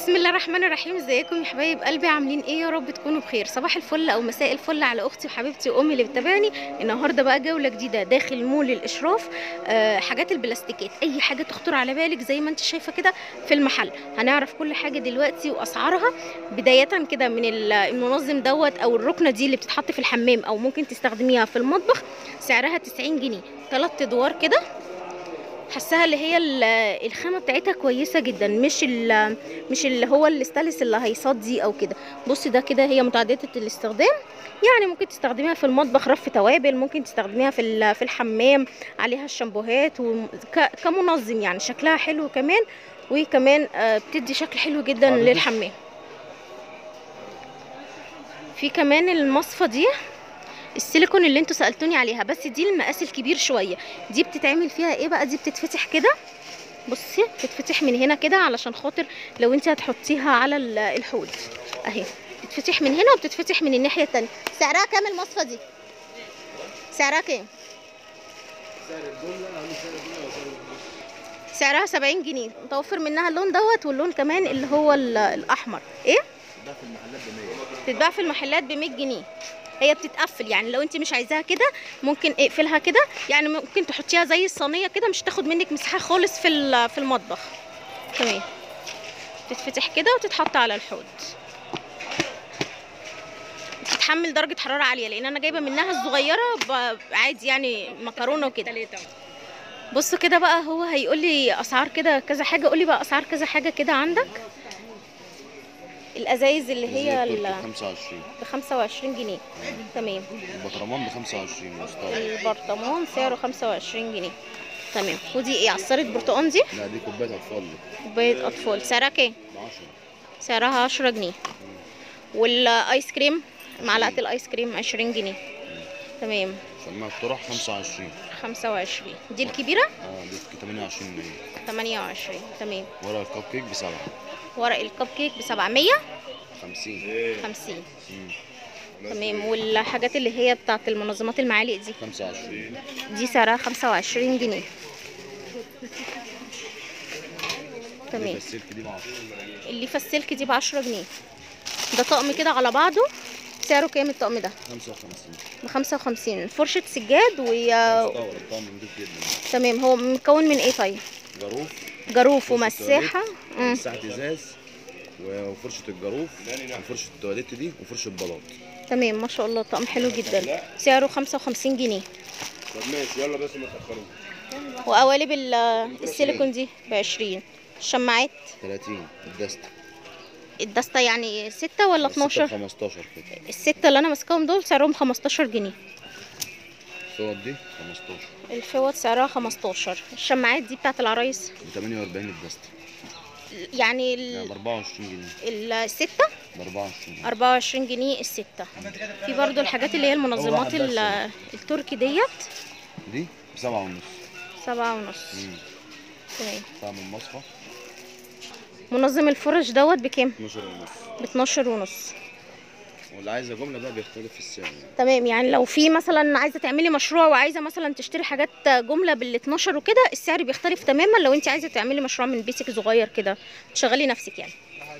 بسم الله الرحمن الرحيم ازيكم يا حبايب قلبي عاملين ايه يا رب تكونوا بخير صباح الفل او مساء الفل على اختي وحبيبتي وامي اللي بتتابعني النهارده بقى جوله جديده داخل مول الاشراف آه حاجات البلاستيكات اي حاجه تخطر على بالك زي ما انت شايفه كده في المحل هنعرف كل حاجه دلوقتي واسعارها بدايه كده من ال- المنظم دوت او الركنه دي اللي بتتحط في الحمام او ممكن تستخدميها في المطبخ سعرها 90 جنيه ثلاث ادوار كده حاساها اللي هي ال- الخامه بتاعتها كويسه جدا مش ال- مش اللي هو الاستانلس اللي هيصدي او كده بصي ده كده هي متعدده الاستخدام يعني ممكن تستخدميها في المطبخ رف توابل ممكن تستخدميها في ال- في الحمام عليها الشامبوهات وك- كمنظم يعني شكلها حلو كمان وكمان آه، بتدي شكل حلو جدا عادي. للحمام في كمان المصفى دي السيليكون اللي انتوا سالتوني عليها بس دي المقاس الكبير شويه دي بتتعمل فيها ايه بقى دي بتتفتح كده بصي بتتفتح من هنا كده علشان خاطر لو انت هتحطيها على ال- الحوض اهي بتتفتح من هنا وبتتفتح من الناحيه التانية سعرها كام المصفى دي سعرها كام سعرها 70 جنيه متوفر منها اللون دوت واللون كمان اللي هو ال- الاحمر ايه ده في المحلات ب 100 بتتباع في المحلات ب 100 جنيه هي بتتقفل يعني لو انت مش عايزاها كده ممكن اقفلها كده يعني ممكن تحطيها زي الصينيه كده مش تاخد منك مساحه خالص في ال- في المطبخ تمام تتفتح كده وتتحط على الحوض بتتحمل درجه حراره عاليه لان انا جايبه منها الصغيره ب- عادي يعني مكرونه وكده بصوا كده بقى هو هيقول لي اسعار كده كذا حاجه قولي بقى اسعار كذا حاجه كده عندك الازايز اللي هي ال 25 ب 25 جنيه تمام البطرمان ب 25 مستورد البرطمان سعره 25 جنيه تمام ودي ايه عصارة برتقان دي لا دي كوبايه اطفال دي كوباية اطفال سعرها كام ب 10 سعرها 10 جنيه والايس كريم معلقة الايس كريم 20 جنيه تمام سماعه الطرح 25 25 دي الكبيرة اه دي ب 28 جنيه 28 تمام ورق الكب كيك ب 7 ورق الكب كيك ب 700 50 50 مم. تمام والحاجات اللي هي بتاعت المنظمات المعالق دي 25 دي سعرها 25 جنيه دي تمام السلك دي ب 10 اللي في السلك دي ب 10 جنيه ده طقم كده على بعضه سعره كام الطقم ده 55 ب 55 فرشة سجاد و مستورد طعم نضيف جدا تمام هو مكون من ايه طيب جاروف جاروف فرشة ومساحة مم. مساحه ازاز وفرشه الجاروف وفرشه التواليت دي وفرشه بلاط تمام ما شاء الله طقم حلو جدا سعره 55 جنيه طب ماشي يلا بس ما تاخروش وقوالب ال- السيليكون دي ب 20 الشماعات 30 الدستة الدستة يعني ستة ولا 12 15 كده الستة اللي انا ماسكاهم دول سعرهم 15 جنيه الصوت دي 15 الفوط سعرها 15 الشماعات دي بتاعت العرايس ب 48 الدستة يعني يعني ال- ب 24 جنيه الستة ب 24 جنيه 24 جنيه الستة في برضو الحاجات اللي هي المنظمات ال- التركي ديت دي ب 7 ونص سبعة ونص تمام طعم المصفى منظم الفرش دوت بكام 12 ونص ب 12 ونص واللي عايزه جمله بقى بيختلف في السعر يعني. تمام يعني لو في مثلا عايزه تعملي مشروع وعايزه مثلا تشتري حاجات جمله بال 12 وكده السعر بيختلف تماما لو انت عايزه تعملي مشروع من بيتك صغير كده تشغلي نفسك يعني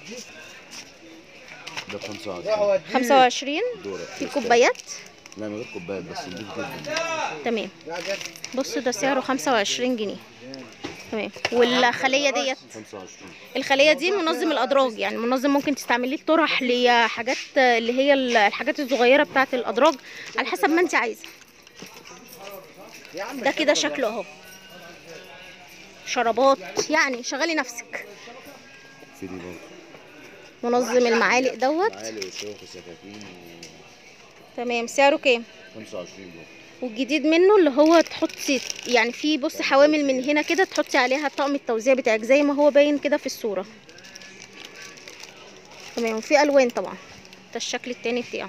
ده ب 25 25 دورة في كوبايات لا من غير كوبايات بس نضيف جدا تمام بصوا ده سعره 25 جنيه تمام والخليه ديت 25 الخليه دي منظم الادراج يعني منظم ممكن تستعمليه طرح لحاجات اللي هي الحاجات الصغيره بتاعه الادراج على حسب ما انت عايزه ده كده شكله اهو شرابات يعني شغلي نفسك في دي برضه منظم المعالق دوت معالق وشوك وسكاكين تمام سعره كام و 25 برضه والجديد منه اللي هو تحطي يعني في بص حوامل من هنا كده تحطي عليها طقم التوزيع بتاعك زي ما هو باين كده في الصورة تمام وفي الوان طبعا ده الشكل التاني بتاعه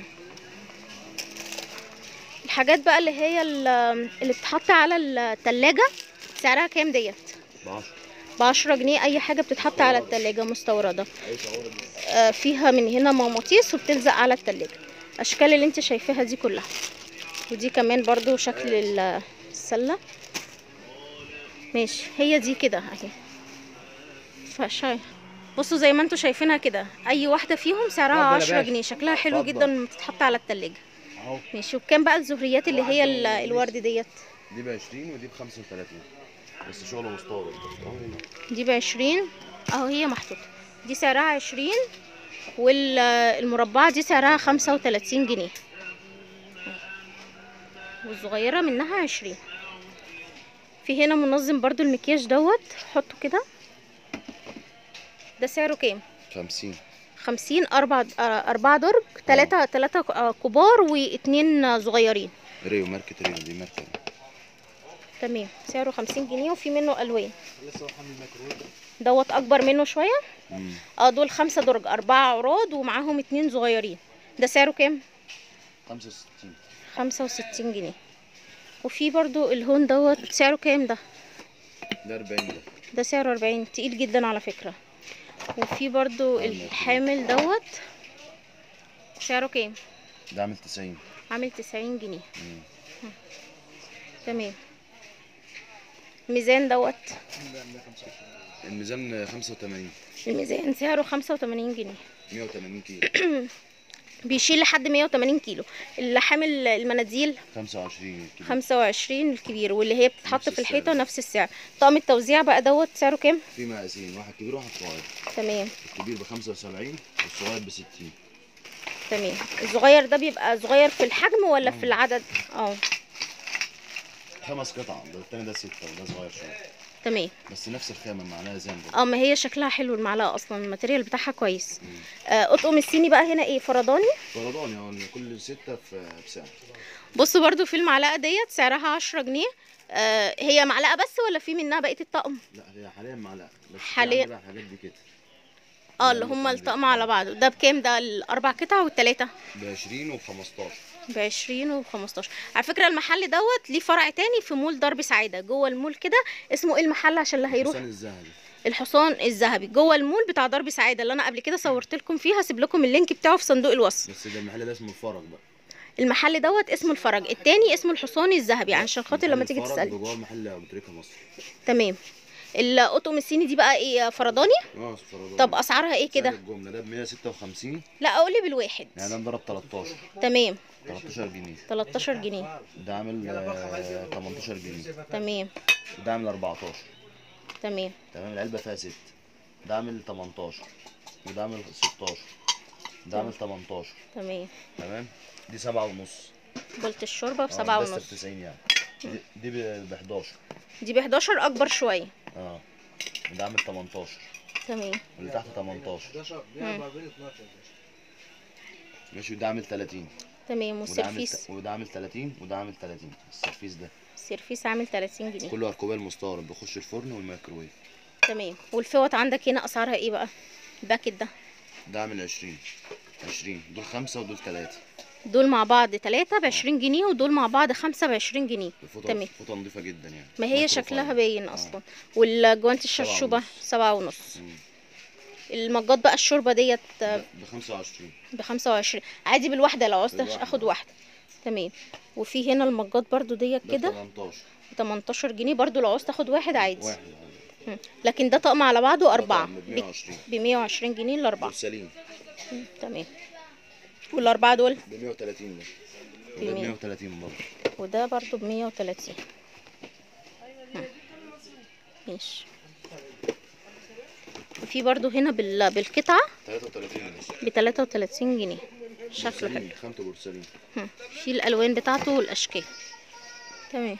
الحاجات بقى اللي هي ال- اللي بتتحط على التلاجة سعرها كام ديت ب 10 بعشرة جنيه اي حاجة بتتحط على التلاجة مستوردة آه، فيها من هنا مغناطيس وبتلزق على التلاجة الاشكال اللي انت شايفاها دي كلها ودي كمان برضو شكل ال- السلة ماشي هي دي كده اهي فشاي بصوا زي ما انتوا شايفينها كده اي واحده فيهم سعرها اتفضل يا 10 باشا. جنيه شكلها حلو اتفضل. جدا لما تتحط على التلاجة اهو ماشي وبكام بقى الزهريات اللي هي ال- الورد ديت دي ب 20 ودي ب 35 بس شغل مستورد دي بعشرين اهو هي محطوطة دي سعرها عشرين والمربعة دي سعرها خمسة وتلاتين جنيه والصغيرة منها عشرين في هنا منظم برضو المكياج دوت حطه كده ده سعره كام 50 خمسين أربع آه، أربعة درج تلاتة تلاتة آه، كبار واتنين آه، صغيرين ريو ماركة ريو دي ماركة تمام سعره خمسين جنيه وفي منه ألوان دوت أكبر منه شوية مم. اه دول خمسة درج أربعة عراض ومعاهم اتنين صغيرين ده سعره كام؟ 65 خمسة وستين جنيه وفي برضو الهون دوت سعره كام ده؟ ده 40 ده ده سعره أربعين تقيل جدا على فكرة وفي برضو الحامل دوت سعره كام؟ ده عامل 90 عامل تسعين جنيه مم. تمام الميزان دوت الميزان 85 الميزان سعره خمسة وتمانين جنيه 180 كيلو بيشيل لحد مية وتمانين كيلو اللي حامل المناديل 25 كيلو خمسة وعشرين الكبير واللي هي بتتحط نفس في الحيطة السعر. نفس السعر طقم التوزيع بقى دوت سعره كام؟ في مقاسين واحد كبير وواحد صغير تمام الكبير ب 75 والصغير ب 60 تمام الصغير ده بيبقى صغير في الحجم ولا في العدد اه خمس قطع ده التاني ده ستة وده صغير شوية تمام بس نفس الخامة معلقة زنبة اه ما هي شكلها حلو المعلقه اصلا الماتيريال بتاعها كويس آه اطقم الصيني بقى هنا ايه فرداني فرداني اه كل ستة في بسعر بصوا برضو في المعلقه ديت سعرها عشرة جنيه آه هي معلقه بس ولا في منها بقيه الطقم لا هي حاليا معلقة بس في حاليا. عندي بقى الحاجات دي كده اه اللي هما الطقم على بعضه ده بكام ده الاربع قطع والتلاته ب 20 وب 15 بعشرين وبخمستاشر على فكرة المحل دوت ليه فرع تاني في مول درب سعادة جوه المول كده اسمه ايه المحل عشان اللي هيروح الحسين الذهبي الحصان الذهبي جوه المول بتاع درب سعادة اللي انا قبل كده صورت لكم فيه هسيب لكم اللينك بتاعه في صندوق الوصف بس ده المحل ده اسمه الفرج بقى المحل دوت اسمه الفرج التاني اسمه الحصان الذهبي عشان خاطر لما محل تيجي الفرج تسألي جوه محل ابو تريكه مصر تمام القطقم الصيني دي بقى ايه فرداني اه فرداني طب اسعارها ايه سعر كده الجمله ده ب 156 لا قولي بالواحد يعني ده مضرب 13 تمام 13 جنيه 13 جنيه ده عامل آه، 18 جنيه تمام ده عامل 14 تمام تمام العلبه فيها 6 ده عامل 18 وده عامل 16 ده عامل 18 تمام تمام دي 7 ونص بولت الشوربة آه، بسبعة بس ب ونص 90 يعني دي- دي ب 11 دي ب 11 اكبر شوية اه وده عامل 18 تمام واللي تحت 18 مم. ماشي وده عامل 30 تمام وده عامل والسيرفيس وده عامل 30 وده عامل 30 السرفيس ده السيرفيس عامل 30 جنيه كله اركوبال مستورد بيخش الفرن والميكروويف تمام والفوط عندك هنا اسعارها ايه بقى الباكت ده ده عامل 20 20 دول خمسة ودول ثلاثة دول مع بعض تلاتة ب 20 جنيه ودول مع بعض خمسة ب 20 جنيه الفوطة تمام الفوطة نضيفة جدا يعني ما هي مايكرو شكلها فايبر. باين آه. اصلا والجوانت الشرشوبة ونص. سبعة ونص مم. المجات بقى الشوربة ديت ب 25 ب 25 عادي بالواحدة لو عاوزت بالواحدة. اخد واحدة تمام وفي هنا المجات برضو ديت ده كده 18 ب 18 جنيه برضو لو عاوز تاخد واحد عادي واحد مم. لكن ده طقم على بعضه أربعة ب 120 ب 120 جنيه الأربعة بورسلين مم. تمام والأربعة دول ب 130 ده ب وده ب 100. 130 برضه وده برضو ب 130 مم. ماشي وفي برضو هنا بال... بالقطعة 33 جنيه ب 33 جنيه شكله حلو بورسلين، خامته بورسلين مم. في الألوان بتاعته والأشكال تمام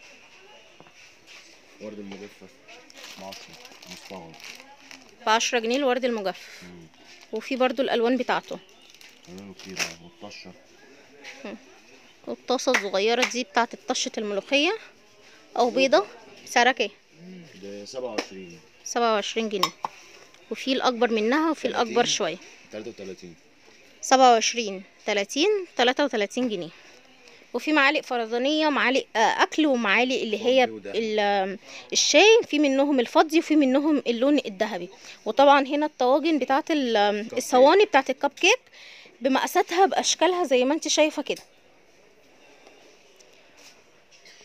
ورد المجفف ب 10 مستغرب ب 10 جنيه الورد المجفف مم. وفي برضو الألوان بتاعته الوانه كتير أهو، والطشة والطاسة الصغيرة دي بتاعت طشة الملوخية أو بيضة سعرها ايه؟ ده 27 سبعة وعشرين جنيه وفي الأكبر منها وفي الأكبر 30. شوية 33 سبعة وعشرين تلاتين تلاتة وتلاتين جنيه وفي معالق فردانية ومعالق آه، أكل ومعالق اللي هي فضي وذهبي. ال- آم، الشاي في منهم الفضي وفي منهم اللون الذهبي وطبعا هنا الطواجن بتاعت ال- آم، كب الصواني بتاعت الكب كيك بمقاساتها بأشكالها زي ما انت شايفة كده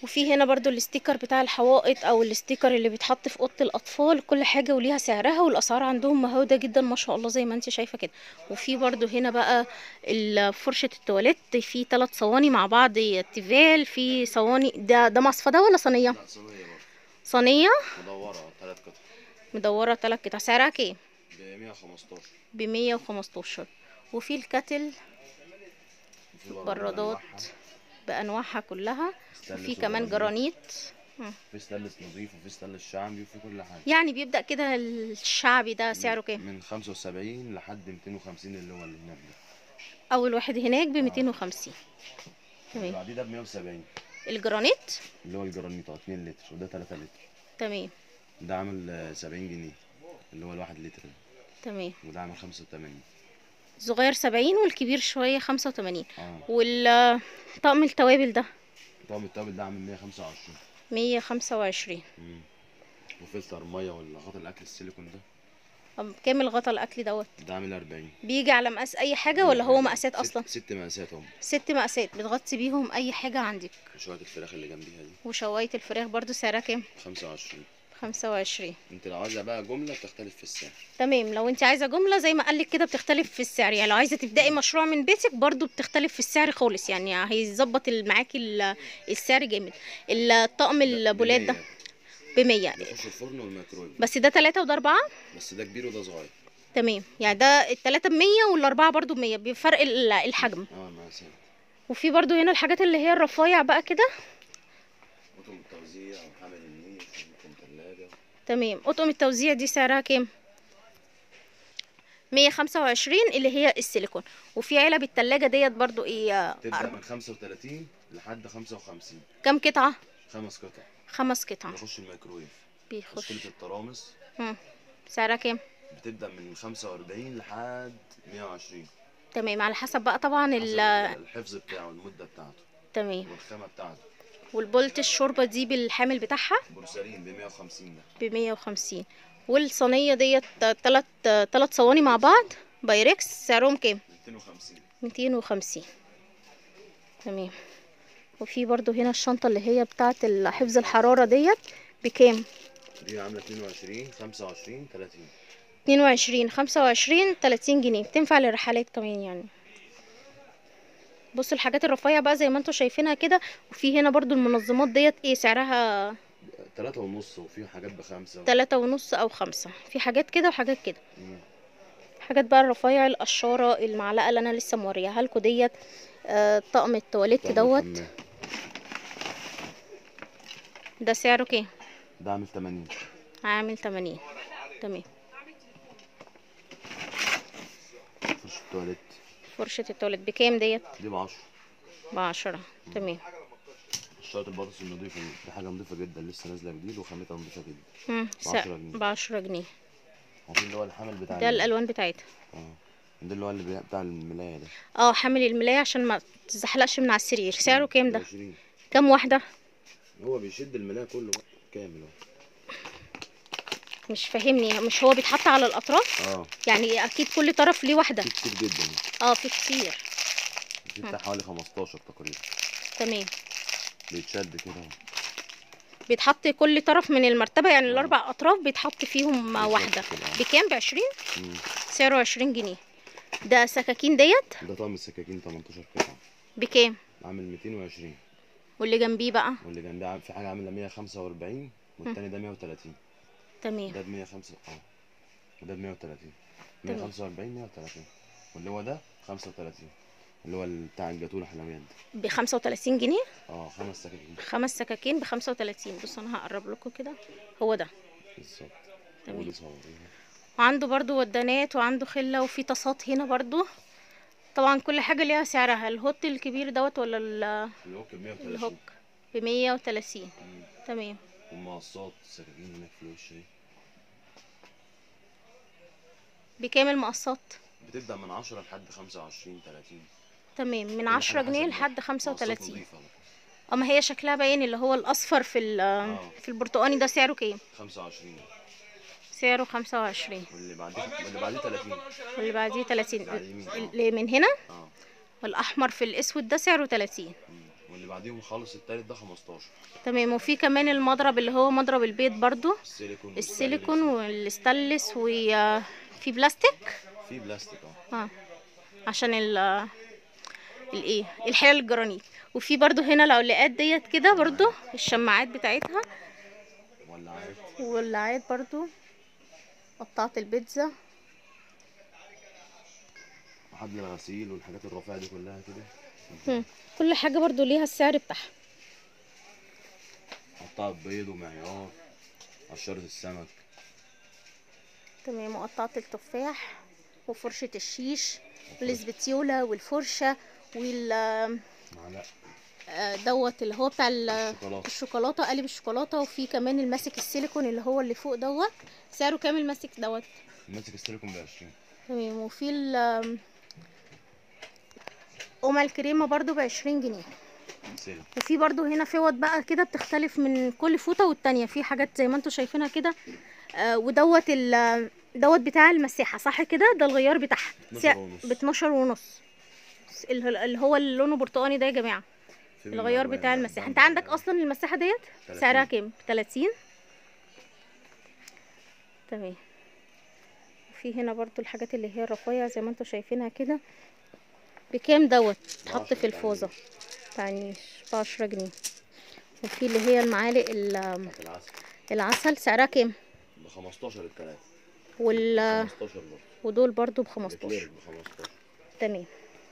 وفي هنا برضو الاستيكر بتاع الحوائط او الاستيكر اللي بيتحط في اوضه الاطفال كل حاجه وليها سعرها والاسعار عندهم مهوده جدا ما شاء الله زي ما انت شايفه كده وفي برضو هنا بقى ال- فرشه التواليت في ثلاث صواني مع بعض تيفال في صواني ده ده مصفى ده ولا صينيه لا صينيه برضه صينيه مدوره ثلاث قطع مدوره ثلاث قطع سعرها كام ب 115 ب 115 وفي الكاتل وفي برضه برادات أنواعها. بانواعها كلها ستانلس وفي كمان وجرانيت. جرانيت في ستانلس نظيف وفي ستانلس شعبي وفي كل حاجه يعني بيبدأ كده الشعبي ده سعره كام من 75 لحد 250 اللي هو اللي هناك ده اول واحد هناك ب 250 اللي تمام بعديه ده ب 170 الجرانيت اللي هو الجرانيت اه 2 لتر وده 3 لتر تمام ده عامل آه، 70 جنيه اللي هو الواحد لتر ده. تمام وده عامل 85 صغير 70 والكبير شوية 85 اه والطقم التوابل ده طقم التوابل ده عامل 125 125 مم. وفلتر ميه ولا غطا الاكل السيليكون ده طب كام الغطا الاكل دوت ده عامل 40 بيجي على مقاس اي حاجة ولا هو مقاسات ست- اصلا ست مقاسات هم ست مقاسات بتغطي بيهم اي حاجة عندك شويه الفراخ اللي جنبيها دي وشواية الفراخ برضو سعرها كام 25 25 انت لو عايزه بقى جمله بتختلف في السعر تمام لو انت عايزه جمله زي ما قالك كده بتختلف في السعر يعني لو عايزه تبداي مشروع من بيتك برضو بتختلف في السعر خالص يعني هيظبط ال- معاكي ال- السعر جامد الطقم البولات ده ب 100 بيخش الفرن والميكرويف بس ده ثلاثة وده أربعة بس ده كبير وده صغير تمام يعني ده التلاتة ب 100 والأربعة برضو ب 100 بفرق ال- الحجم اه مقاسات وفي برضو هنا الحاجات اللي هي الرفايع بقى كده قطن التوزيع وحامل النيش وممكن ثلاجه تمام أطقم التوزيع دي سعرها كام 125 اللي هي السيليكون وفي علب التلاجة ديت برضو ايه تبدا أربعة. من 35 لحد 55 كام قطعة خمس قطع خمس قطع بيخش الميكرويف بيخش تشكيله الترامس مم. سعرها كام بتبدا من 45 لحد 120 تمام على حسب بقى طبعا حسب ال الحفظ بتاعه المده بتاعته تمام والخامه بتاعته والبولت الشوربه دي بالحامل بتاعها بورسلين ب 150 ده ب 150 والصينيه ديت تلات تلات صواني مع بعض بايركس سعرهم كام 250 250 تمام وفي برضو هنا الشنطه اللي هي بتاعه حفظ الحراره ديت بكام دي عامله 22 25 30 22 25 30 جنيه بتنفع للرحلات كمان يعني بصوا الحاجات الرفيع بقى زي ما انتوا شايفينها كده وفي هنا برضو المنظمات ديت ايه سعرها تلاتة ونص وفي حاجات بخمسة تلاتة ونص او خمسة في حاجات كده وحاجات كده مم. حاجات بقى الرفيع القشارة المعلقة اللي انا لسه موريها لكم ديت آه طقم التواليت طقم دوت الحمام. ده سعره كام ده عامل 80 عامل 80 تمام فرش التواليت فرشة التواليت بكام ديت دي ب 10 بعشرة تمام الشرط البطاطس النضيفة دي دي حاجة نضيفة جدا لسه نازلة جديد وخامتها نضيفة جدا مم، بعشرة سعر جنيه. بعشرة جنيه وفي اللي هو الحامل بتاع ده ال- الالوان بتاعتها اه ده اللي هو اللي بي- بتاع الملاية ده اه حامل الملاية عشان ما تزحلقش من على السرير سعره كام ده 20 كام واحدة هو بيشد الملاية كله بقى كامل اهو مش فاهمني مش هو بيتحط على الاطراف اه يعني اكيد كل طرف ليه واحدة في كتير جدا اه في كتير في بتاع حوالي 15 تقريبا تمام بيتشد كده اهو بيتحط كل طرف من المرتبة يعني الاربع اطراف بيتحط فيهم بالظبط واحدة كده. بكام بعشرين مم. سعره عشرين جنيه ده سكاكين ديت ده طقم السكاكين 18 قطعة بكام عامل 220 واللي جنبيه بقى واللي جنبيه عام- في حاجة عاملة 145 والتاني ده 130 تمام ده ب 105 اه وده ب 130 تمام. 145 130 واللي هو ده 35 اللي هو ال- بتاع الجاتوه الحلويات ده بخمسة وتلاتين جنيه اه خمس سكاكين خمس سكاكين بخمسة وتلاتين بصوا انا هقرب لكم كده هو ده بالظبط تمام. ودي صور وعنده برضو ودانات وعنده خلة وفي طاسات هنا برضو طبعا كل حاجة ليها سعرها الهوت الكبير دوت ولا ال- الهوك ب 130 الهوك بمية وتلاتين مم. تمام والمقصات السكاكين هناك في الوش اهي بكام المقصات بتبدأ من 10 لحد 25 30 تمام من كل عشرة حاجة جنيه حسب لحد مقصات خمسة وتلاتين نضيفة بقى. اما هي شكلها باين اللي هو الاصفر في ال- آه. في البرتقاني ده سعره كام 25 سعره خمسة وعشرين واللي بعديه واللي بعديه 30 واللي بعديه تلاتين على اليمين. اللي من هنا اه والاحمر في الاسود ده سعره تلاتين مم. واللي بعديهم خالص التالت ده 15 تمام وفي كمان المضرب اللي هو مضرب البيض برضو السيليكون السيليكون والستانلس وفي بلاستيك في بلاستيك اه اه عشان ال الايه الحلل الجرانيت وفي برضو هنا العلاقات ديت كده برضو الشماعات بتاعتها ولاعات والولاعات برضو قطعة البيتزا وحبل الغسيل والحاجات الرفيعة دي كلها كده هم. كل حاجة برضو ليها السعر بتاعها قطعة بيض ومعيار قشرة السمك تمام وقطعة التفاح وفرشة الشيش والاسبتيولا والفرشة وال معلقة آه، دوت اللي هو بتاع ال- الشوكولاتة الشوكولاتة قالب الشوكولاتة وفي كمان الماسك السيليكون اللي هو اللي فوق دوت سعره كام الماسك دوت ماسك السيليكون ب 20 تمام وفي ال أم الكريمة برضو بعشرين جنيه سيليكون وفي برضو هنا فوط بقى كده بتختلف من كل فوطة والتانية في حاجات زي ما انتوا شايفينها كده آه ودوت ال دوت بتاع المساحة صح كده ده الغيار بتاعها 12 ونص. ب 12 ونص ال- اللي هو اللي لونه برتقاني ده يا جماعة في منه الغيار ألوان بتاع بقى، المساحة بقى انت عندك بقى. اصلا المساحة ديت 30. سعرها كام 30 تمام في هنا برضو الحاجات اللي هي الرفيع زي ما انتوا شايفينها كده بكام دوت تحط بعشرة في الفوزة تعنيش بعشرة جنيه وفي اللي هي المعالق ال- بتاعت العسل العسل سعرها كام ب 15 التلاتة وال 15 برضه ودول برضو الكلير بخمستاشر ب 15 تمام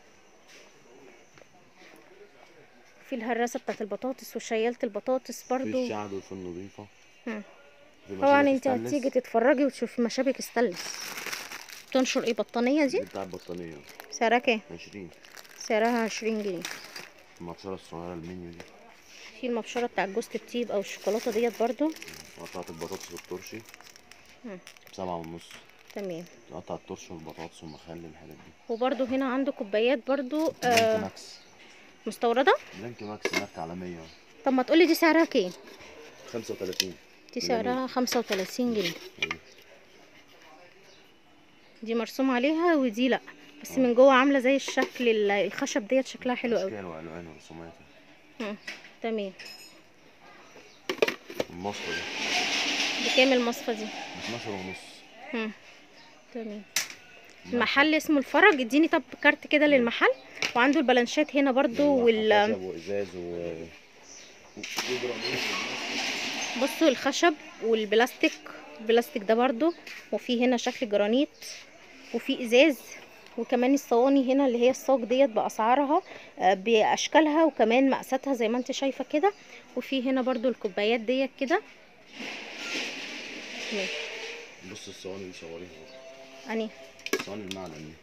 في الهراسة بتاعت البطاطس وشيالة البطاطس في برضو الشعب والفل نظيفة مم. في طبعا مشابك انت ستانلس. هتيجي تتفرجي وتشوفي مشابك ستانلس تنشر ايه بطانية دي دي بتاع البطانية سعرها كام 20 سعرها عشرين جنيه المقشرة الصغيرة المنيو دي في المبشرة بتاع جوز الطيب او الشوكولاتة ديت برضو وقطعة البطاطس والترشي مم. بسبعة ونص تمام قطع الترش والبطاطس والمخلل والحاجات دي وبرضو هنا عنده كوبايات برضو بلانك آه ماكس مستوردة بلانك ماكس ماركة عالمية طب ما تقولي دي سعرها كام 35 دي سعرها خمسة وتلاتين جنيه دي مرسوم عليها ودي لا بس من جوه عاملة زي الشكل ال- الخشب ديت شكلها حلو قوي أشكال وألوان ورسومات مم. تمام المصفى دي بكام المصفى دي ب 12 ونص مم. تمام المحل اسمه الفرج اديني طب كارت كده للمحل وعنده البلانشات هنا برضو وال خشب وإزاز و وجرانيت بصوا الخشب والبلاستيك البلاستيك ده برضو وفي هنا شكل جرانيت وفي ازاز وكمان الصواني هنا اللي هي الصاج ديت باسعارها آه، باشكالها وكمان مقاساتها زي ما انت شايفه كده وفي هنا برضو الكوبايات ديت كده تمام. بص الصواني دي صوريها اني صواني المعدن دي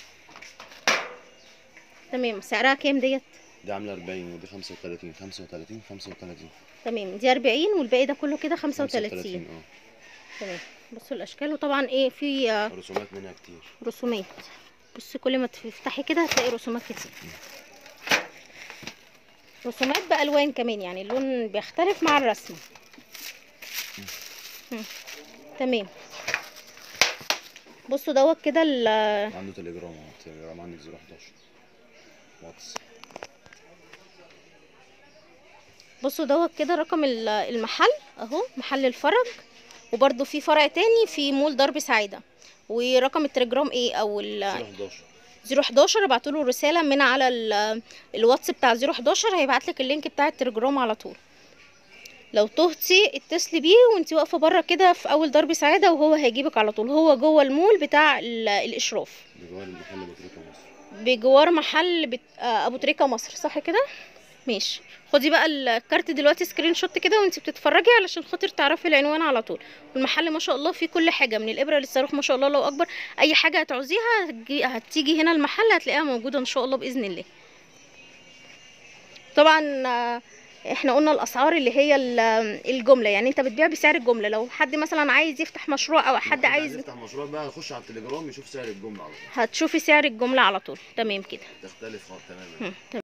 تمام سعرها كام ديت دي عاملة 40 ودي 35 35 35 تمام دي 40 والباقي ده كله كده 35 اه تمام بصوا الاشكال وطبعا ايه في آه، رسومات منها كتير رسومات بصي كل ما تفتحي كده هتلاقي رسومات كتير رسومات بألوان كمان يعني اللون بيختلف مع الرسمة مم. تمام بصوا دوت كده ال- عنده تليجرام اهو تليجرام عندك 011 واتس بصوا دوت كده رقم ال- المحل اهو محل الفرج وبرده في فرع تاني في مول درب سعيدة ورقم التليجرام ايه او ال 011 011 ابعتوا له رساله من على ال- الواتس بتاع 011 هيبعت لك اللينك بتاع التليجرام على طول لو تهتي اتصلي بيه وانت واقفه بره كده في اول درب سعاده وهو هيجيبك على طول هو جوه المول بتاع ال- الاشراف بجوار المحل بطريقة مصر بجوار محل بت... آه، ابو تريكه مصر صح كده ماشي خدي بقى الكارت دلوقتي سكرين شوت كده وانت بتتفرجي علشان خاطر تعرفي العنوان على طول والمحل ما شاء الله فيه كل حاجه من الابره للصاروخ ما شاء الله الله اكبر اي حاجه هتعوزيها هتجي... هتيجي هنا المحل هتلاقيها موجوده ان شاء الله باذن الله طبعا آه، احنا قلنا الاسعار اللي هي ال- الجمله يعني انت بتبيع بسعر الجمله لو حد مثلا عايز يفتح مشروع او حد عايز يفتح مشروع بقى يخش على التليجرام يشوف سعر الجملة على طول هتشوفي سعر الجمله على طول تمام كده تختلف خالص تماما مم. تمام